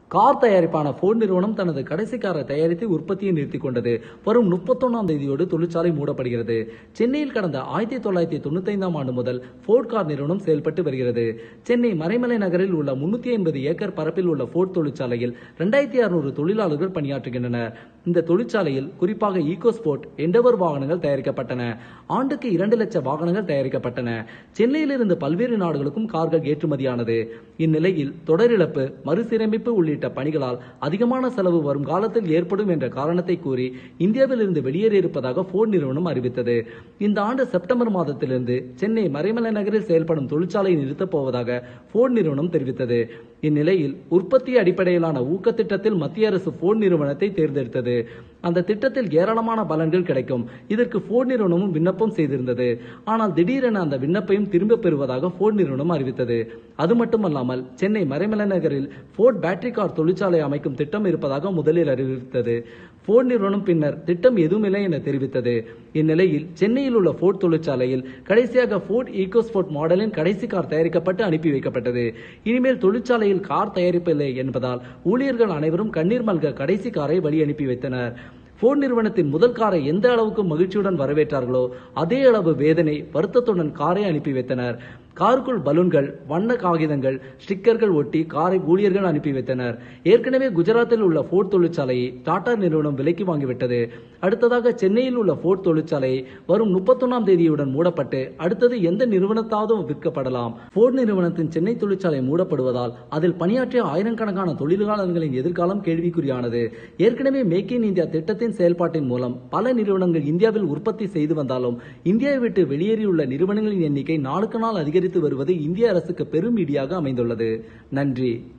car தயாரிப்பான board நிறுவனம் தனது கடைசி காரை தயாரித்து உற்பத்தியை நிறுத்திக் கொண்டது வரும் முப்பத்தொன்னாம் தேதியோடு தொழிற்சாலை மூடப்படுகிறது சென்னையில் கடந்த ஆயிரத்தி தொள்ளாயிரத்தி தொண்ணூத்தைந்தாம் ஆண்டு முதல் போர்ட் கார் நிறுவனம் செயல்பட்டு வருகிறது சென்னை மறைமலை நகரில் உள்ள முன்னூத்தி ஐம்பது ஏக்கர் பரப்பில் உள்ள போர்ட் தொழிற்சாலையில் இரண்டாயிரத்தி அறுநூறு தொழிலாளர்கள் பணியாற்றுகின்றனர் இந்த தொழிற்சாலையில் குறிப்பாக ஈகோ ஸ்போர்ட் எண்டவர் வாகனங்கள் தயாரிக்கப்பட்டன ஆண்டுக்கு இரண்டு லட்சம் வாகனங்கள் தயாரிக்கப்பட்டன சென்னையிலிருந்து பல்வேறு நாடுகளுக்கும் கார்கள் ஏற்றுமதியானது இந்நிலையில் தொடரிழப்பு மறுசீரமைப்பு உள்ளிட்ட பணிகளால் அதிகமான செலவு வரும் காலத்தில் ஏற்படும் என்ற காரணத்தை கூறி இந்தியாவில் இருந்து வெளியேறியிருப்பதாக போர்ட் நிறுவனம் அறிவித்தது இந்த ஆண்டு செப்டம்பர் மாதத்திலிருந்து சென்னை மறைமலை நகரில் செயல்படும் தொழிற்சாலையை நிறுத்தப் போவதாக போர்ட் நிறுவனம் தெரிவித்தது இந்நிலையில் உற்பத்தி அடிப்படையிலான ஊக்க திட்டத்தில் மத்திய அரசு போர்ட் நிறுவனத்தை தேர்ந்தெடுத்தது அந்த திட்டத்தில் ஏராளமான பலன்கள் கிடைக்கும் இதற்கு போர்ட் நிறுவனமும் விண்ணப்பம் செய்திருந்தது ஆனால் திடீரென அந்த விண்ணப்பையும் திரும்ப பெறுவதாக போர்ட் நிறுவனம் அறிவித்தது அது மட்டுமல்லாமல் சென்னை மறைமலை நகரில் போர்ட் பேட்டரி கார் தொழிற்சாலை அமைக்கும் திட்டம் இருப்பதாக முதலில் அறிவித்தது போர்ட் நிறுவனம் பின்னர் திட்டம் எதுவுமில்லை என தெரிவித்தது இந்நிலையில் சென்னையில் உள்ள போர்ட் தொழிற்சாலையில் கடைசியாக போர்ட் ஈகோஸ்போர்ட் மாடலின் கடைசி கார் தயாரிக்கப்பட்டு அனுப்பி வைக்கப்பட்டது இனிமேல் தொழிற்சாலையில் கார் தயாரிப்பில்லை என்பதால் ஊழியர்கள் அனைவரும் கண்ணீர் மல்க கடைசி காரை வழி அனுப்பி வைத்தனர் போர்ட் நிறுவனத்தின் முதல் காரை எந்த அளவுக்கு மகிழ்ச்சியுடன் வரவேற்றார்களோ அதே அளவு வேதனை வருத்தத்துடன் காரை அனுப்பி வைத்தனர் காருக்குள் பலூன்கள் வண்ண காகிதங்கள் ஸ்டிக்கர்கள் ஒட்டி காரை ஊழியர்கள் அனுப்பி வைத்தனர் ஏற்கனவே குஜராத்தில் உள்ள போர்ட் தொழிற்சாலையை டாடா நிறுவனம் விலைக்கு வாங்கிவிட்டது அடுத்ததாக சென்னையில் உள்ள போர்ட் தொழிற்சாலையை வரும் முப்பத்தொன்னாம் தேதியுடன் மூடப்பட்டு அடுத்தது எந்த நிறுவனத்தாவது விற்கப்படலாம் போர்ட் நிறுவனத்தின் சென்னை தொழிற்சாலை மூடப்படுவதால் அதில் பணியாற்றிய ஆயிரக்கணக்கான தொழிலாளர்களின் எதிர்காலம் கேள்விக்குறியானது ஏற்கனவே மேக் இன் இந்தியா திட்டத்தின் செயல்பாட்டின் மூலம் பல நிறுவனங்கள் இந்தியாவில் உற்பத்தி செய்து வந்தாலும் இந்தியாவை விட்டு வெளியேறியுள்ள நிறுவனங்களின் எண்ணிக்கை நாளுக்கு நாள் அதிகரித்து வருவது இந்திய அரசுக்கு பெரும் இடியாக அமைந்துள்ளது நன்றி